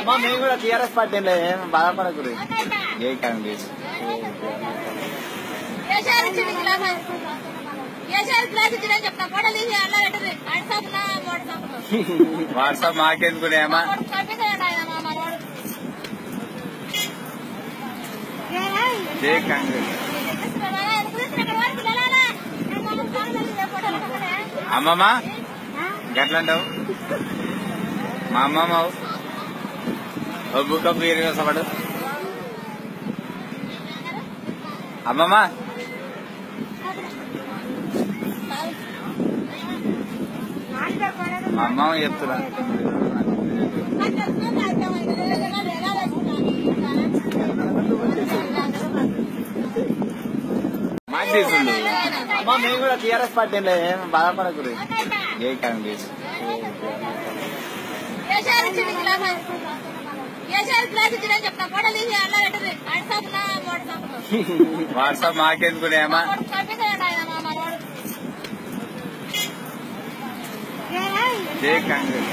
అమ్మ మేము కూడా టీఆర్ఎస్ పార్టీ ఏం బాధపడకూడదు ఏ కాంగ్రెస్ కేసీఆర్ ఇచ్చింది గ్లాస్ కేసీఆర్ గ్లాస్ ఇచ్చిందని చెప్తా ఫోటోలు తీసి అలా పెట్టరు వాట్సాప్ నా వాట్సాప్ వాట్సాప్ మాకెందుకు ఏమా పంపించండి ఆయన మా మనవాడు జై కాంగ్రెస్ అమ్మమ్మ గట్లంటావు మా అమ్మమ్మ ఓ బుక్ పేరు వేసపడు అమ్మమ్మ మా అమ్మమ్మ చెప్తున్నా మాకు తీసుండు అమ్మ మేము కూడా టీఆర్ఎస్ పార్టీ ఏం బాధపడకూడదు ఏ కాంగ్రెస్ కేసీఆర్ ఇచ్చింది గ్లాస్ కేసీఆర్ గ్లాస్ ఇచ్చిందని చెప్తా ఫోటోలు తీసి అలా పెట్టరు వాట్సాప్ నా వాట్సాప్ వాట్సాప్ మాకెందుకు ఏమా పంపించండి ఆయన మా మనవాడు జై కాంగ్రెస్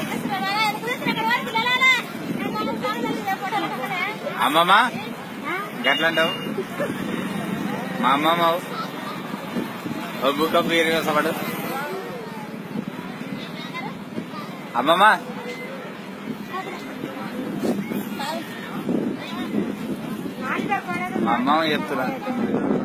అమ్మమ్మ గట్లంటావు మా అమ్మమ్మ ఓ బుక్ పేరు వేసపడు అమ్మమ్మ మా అమ్మమ్మ చెప్తున్నా